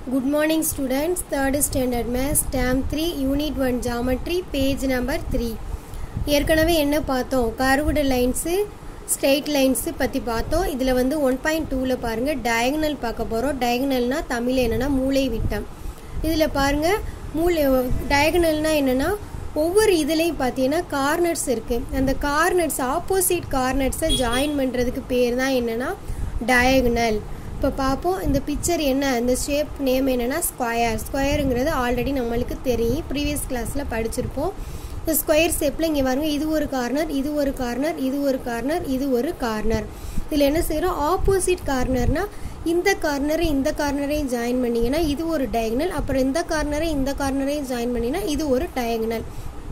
Good morning students, 3rd standard maths, term 3, unit 1 geometry, page number 3. ஏற்கனவே என்ன பார்த்தோம் curved lines straight lines பற்றி பார்த்தோம் இதில் வந்து ஒன் பாயிண்ட் டூவில் பாருங்கள் டயகனல் பார்க்க போகிறோம் டயகனல்னால் தமிழ் என்னென்னா மூளை விட்டம் இதில் பாருங்கள் மூளை டயகனல்னால் என்னென்னா ஒவ்வொரு இதுலேயும் பார்த்தீங்கன்னா கார்னர்ஸ் இருக்குது அந்த கார்னர்ஸ் ஆப்போசிட் கார்னர்ஸை ஜாயின் பண்ணுறதுக்கு பேர் தான் என்னென்னா டயகனல் இப்போ பார்ப்போம் இந்த பிக்சர் என்ன இந்த ஷேப் நேம் என்னென்னா ஸ்கொயர் ஸ்கொயருங்கிறது ஆல்ரெடி நம்மளுக்கு தெரியும் ப்ரீவியஸ் கிளாஸில் படிச்சிருப்போம் இந்த ஸ்கொயர் ஷேப்பில் இங்கே பாருங்க இது ஒரு கார்னர் இது ஒரு கார்னர் இது ஒரு கார்னர் இது ஒரு கார்னர் இதில் என்ன செய்கிறோம் ஆப்போசிட் கார்னர்னா இந்த கார்னரை இந்த கார்னரையும் ஜாயின் பண்ணிங்கன்னா இது ஒரு டயகனல் அப்புறம் இந்த கார்னரை இந்த கார்னரையும் ஜாயின் பண்ணிங்கன்னா இது ஒரு டயகனல்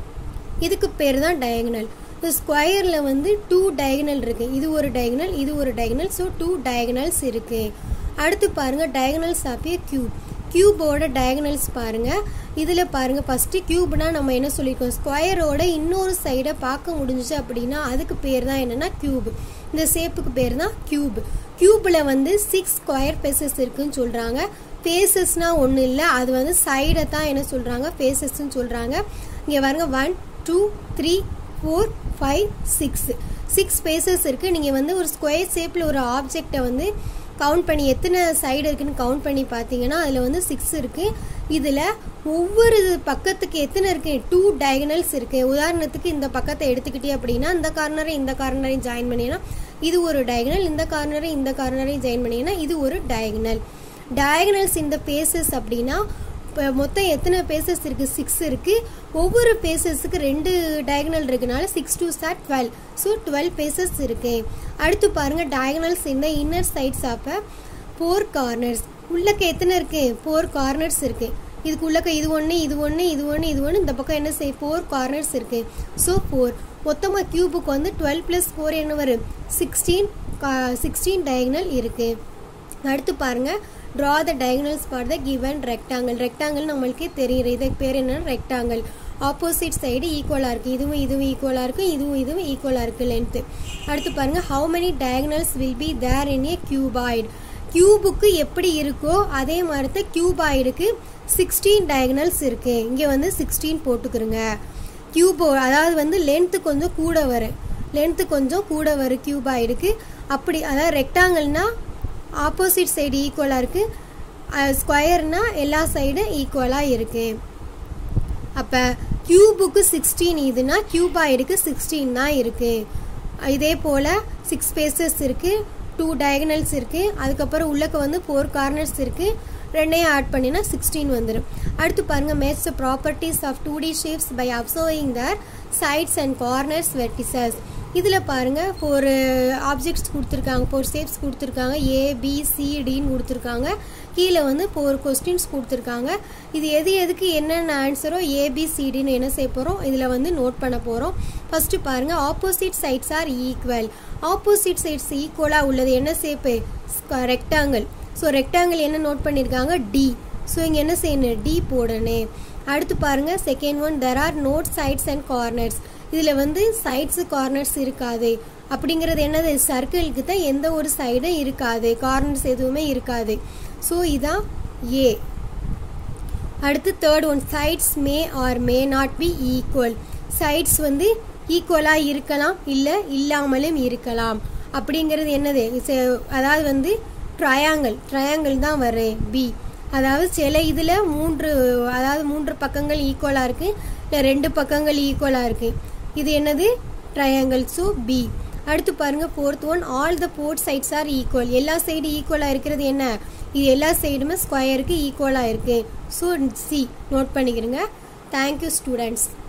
இதுக்கு பேர் தான் டயகனல் இந்த ஸ்கொயரில் வந்து டூ டயகனல் இருக்குது இது ஒரு டயகனல் இது ஒரு டயகனல் ஸோ டூ டயகனல்ஸ் இருக்குது அடுத்து பாருங்கள் டயகனல்ஸ் ஆஃப் ஏ கியூப் கியூபோட டயகனல்ஸ் பாருங்கள் இதில் பாருங்கள் ஃபஸ்ட்டு கியூப்னா நம்ம என்ன சொல்லியிருக்கோம் ஸ்கொயரோட இன்னொரு சைடை பார்க்க முடிஞ்சிச்சு அப்படின்னா அதுக்கு பேர் தான் என்னென்னா கியூப் இந்த ஷேப்புக்கு பேர் தான் கியூப் கியூப்பில் வந்து சிக்ஸ் ஸ்கொயர் ஃபேஸஸ் இருக்குன்னு சொல்கிறாங்க ஃபேஸஸ்னால் ஒன்றும் இல்லை அது வந்து சைடை தான் என்ன சொல்கிறாங்க ஃபேஸஸ்ன்னு சொல்கிறாங்க இங்கே பாருங்க one two three four five six six faces இருக்குது நீங்கள் வந்து ஒரு ஸ்கொயர் ஷேப்பில் ஒரு ஆப்ஜெக்டை வந்து கவுண்ட் பண்ணி எத்தனை சைடு இருக்குன்னு கவுண்ட் பண்ணி பார்த்தீங்கன்னா அதில் வந்து சிக்ஸ் இருக்குது இதில் ஒவ்வொரு பக்கத்துக்கு எத்தனை இருக்குது டூ டயகனல்ஸ் இருக்குது உதாரணத்துக்கு இந்த பக்கத்தை எடுத்துக்கிட்டே அப்படின்னா இந்த கார்னரை இந்த கார்னரையும் ஜாயின் பண்ணினா இது ஒரு டயகனல் இந்த கார்னரை இந்த கார்னரையும் ஜாயின் பண்ணிங்கன்னா இது ஒரு டயகனல் டயகனல்ஸ் இந்த பேசஸ் அப்படின்னா இப்போ மொத்தம் எத்தனை பேசஸ் இருக்குது சிக்ஸ் இருக்குது ஒவ்வொரு பேசஸுக்கு ரெண்டு டயகனல் இருக்கனால six two are twelve so twelve faces இருக்கு அடுத்து பாருங்கள் டயகனல்ஸ் இந்த inner sides of four corners உள்ளக்க எத்தனை இருக்குது ஃபோர் கார்னர்ஸ் இருக்குது இதுக்கு உள்ளக்க இது ஒன்று இது ஒன்று இது ஒன்று இது ஒன்று இந்த பக்கம் என்ன செய் ஃபோர் கார்னர்ஸ் இருக்குது ஸோ ஃபோர் மொத்தமாக கியூபுக்கு வந்து டுவெல் ப்ளஸ் ஃபோர் என்ன வரும் சிக்ஸ்டீன் சிக்ஸ்டீன் டயகனல் இருக்குது அடுத்து பாருங்கள் draw the diagonals for the given rectangle rectangle நம்மளுக்கே தெரியுது இதுக்கு பேர் என்ன ரெக்டாங்கிள் ஆப்போசிட் சைடு ஈக்குவலாக இருக்குது இதுவும் இதுவும் ஈக்குவலாக இருக்குது இதுவும் இதுவும் ஈக்குவலாக இருக்குது லென்த்து அடுத்து பாருங்கள் how many diagonals will be there in a cuboid கியூபுக்கு எப்படி இருக்கோ அதே மாதிரி தான் கியூபாய்டுக்கு சிக்ஸ்டீன் டயகனல்ஸ் இருக்குது இங்கே வந்து சிக்ஸ்டீன் போட்டுக்கிறோங்க கியூபோ அதாவது வந்து லென்த்து கொஞ்சம் கூட வரும் லென்த்து கொஞ்சம் கூட வரும் கியூபாய்டுக்கு அப்படி அதாவது ரெக்டாங்கிள்னால் ஆப்போசிட் சைடு ஈக்குவலாக இருக்குது ஸ்கொயர்னால் எல்லா சைடும் ஈக்குவலாக இருக்குது அப்போ கியூபுக்கு சிக்ஸ்டீன் இதுனா கியூபாய்டுக்கு சிக்ஸ்டீன் தான் இருக்குது இதே போல் சிக்ஸ் ஸ்பேசஸ் இருக்குது டூ டயகனல்ஸ் இருக்குது அதுக்கப்புறம் உள்ளக்க வந்து ஃபோர் கார்னர்ஸ் இருக்குது ரெண்டையும் ஆட் பண்ணினா சிக்ஸ்டீன் வந்துடும் அடுத்து பாருங்கள் match the properties of two D shapes by observing their sides and corners vertices இதில் பாருங்கள் ஒரு ஆப்ஜெக்ட்ஸ் கொடுத்துருக்காங்க ஃபோர் ஷேப்ஸ் கொடுத்துருக்காங்க ஏ பி சி டின்னு கொடுத்துருக்காங்க கீழே வந்து ஃபோர் கொஸ்டின்ஸ் கொடுத்துருக்காங்க இது எது எதுக்கு என்னென்ன ஆன்சரோ ஏபிசிடின்னு என்ன செய்ய போகிறோம் இதில் வந்து நோட் பண்ண போகிறோம் ஃபஸ்ட்டு பாருங்கள் opposite sides are equal opposite sides ஈக்குவலாக உள்ளது என்ன ஷேப்பு ரெக்டாங்கிள் ஸோ ரெக்டாங்கிள் என்ன நோட் பண்ணியிருக்காங்க டி ஸோ இங்கே என்ன செய்யணும் டி போடணும் அடுத்து பாருங்கள் second one there are not sides and corners இதில் வந்து சைட்ஸு கார்னர்ஸ் இருக்காது அப்படிங்கிறது என்னது சர்க்கிளுக்கு தான் எந்த ஒரு சைடும் இருக்காது கார்னர்ஸ் எதுவுமே இருக்காது ஸோ இதான் ஏ அடுத்து third one sides may or may not be equal sides வந்து ஈக்குவலாக இருக்கலாம் இல்லை இல்லாமலும் இருக்கலாம் அப்படிங்கிறது என்னது அதாவது வந்து ட்ரையாங்கிள் ட்ரையாங்கிள் தான் வரும் பி அதாவது சில இதில் மூன்று அதாவது மூன்று பக்கங்கள் ஈக்குவலாக இருக்குது இல்லை ரெண்டு பக்கங்கள் ஈக்குவலாக இருக்குது இது என்னது ட்ரையாங்கிள் ஸோ பி அடுத்து பாருங்கள் fourth one all the four sides are equal எல்லா சைடு ஈக்குவலாக இருக்கிறது என்ன இது எல்லா சைடுமே ஸ்கொயருக்கு ஈக்குவலாக இருக்குது ஸோ சி நோட் பண்ணிக்கிறங்க தேங்க்யூ ஸ்டூடெண்ட்ஸ்